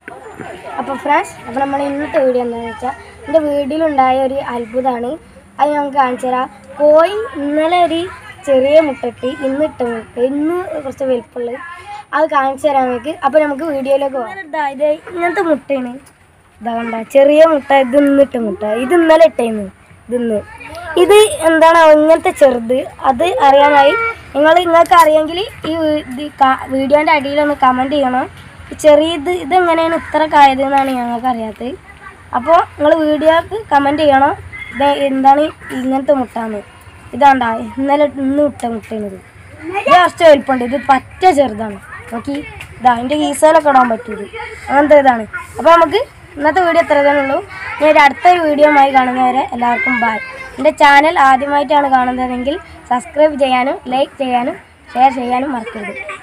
അപ്പോൾ ഫ്രണ്ട്സ് അപ്പോൾ നമ്മൾ ഇന്നത്തെ വീഡിയോ എന്താണെന്ന് വെച്ചാൽ എൻ്റെ വീട്ടിലുണ്ടായ ഒരു അത്ഭുതമാണ് അത് ഞങ്ങൾക്ക് കാണിച്ചു തരാം കോഴി ഇന്നലെ ഒരു ചെറിയ മുട്ടിട്ട് ഇന്ന് ഇട്ട മുട്ട ഇന്ന് കുറച്ച് വലിപ്പമുള്ളത് അത് കാണിച്ചു തരാൻ നമുക്ക് അപ്പോൾ നമുക്ക് വീഡിയോയിലേക്ക് പോകാം ഇതാ ഇത് ഇങ്ങനത്തെ മുട്ടയാണ് ഇതാ കണ്ട ചെറിയ മുട്ട ഇത് ഇന്ന് ഇട്ട മുട്ട ഇത് ഇന്നലെ ഇട്ടേന്ന് ഇതിന്ന് ഇത് എന്താണ് ഇങ്ങനത്തെ ചെറുത് അത് അറിയാനായി നിങ്ങൾ നിങ്ങൾക്ക് അറിയെങ്കിൽ ഈ വീ- ഇത് കാ- വീഡിയോൻ്റെ അടിയിലൊന്ന് കമൻറ്റ് ചെയ്യണം ഈ ചെറിയത് ഇതെങ്ങനെയാണ് ഇത്ര കായത് എന്നാണ് ഞങ്ങൾക്ക് അറിയാത്തത് അപ്പോൾ നിങ്ങൾ വീഡിയോക്ക് കമൻറ്റ് ചെയ്യണം ഇത് എന്താണ് ഇങ്ങനത്തെ മുട്ടാന്ന് ഇതാണ്ടാ ഇന്നലെ ഇന്ന് ഇട്ട മുട്ടയാണിത് ഇത് കുറച്ച് വലിപ്പമുണ്ട് ഇത് പറ്റ ചെറുതാണ് നോക്കി ഇതാ അതിൻ്റെ കീസയിലൊക്കെ ഇടാൻ പറ്റൂത് അങ്ങനത്തെ ഇതാണ് അപ്പോൾ നമുക്ക് ഇന്നത്തെ വീഡിയോ എത്ര തന്നെ ഉള്ളൂ ഇനി ഒരു അടുത്തൊരു വീഡിയോ ആയി കാണുന്നവരെ എല്ലാവർക്കും ബൈ എൻ്റെ ചാനൽ ആദ്യമായിട്ടാണ് കാണുന്നതെങ്കിൽ സബ്സ്ക്രൈബ് ചെയ്യാനും ലൈക്ക് ചെയ്യാനും ഷെയർ ചെയ്യാനും മറക്കരുത്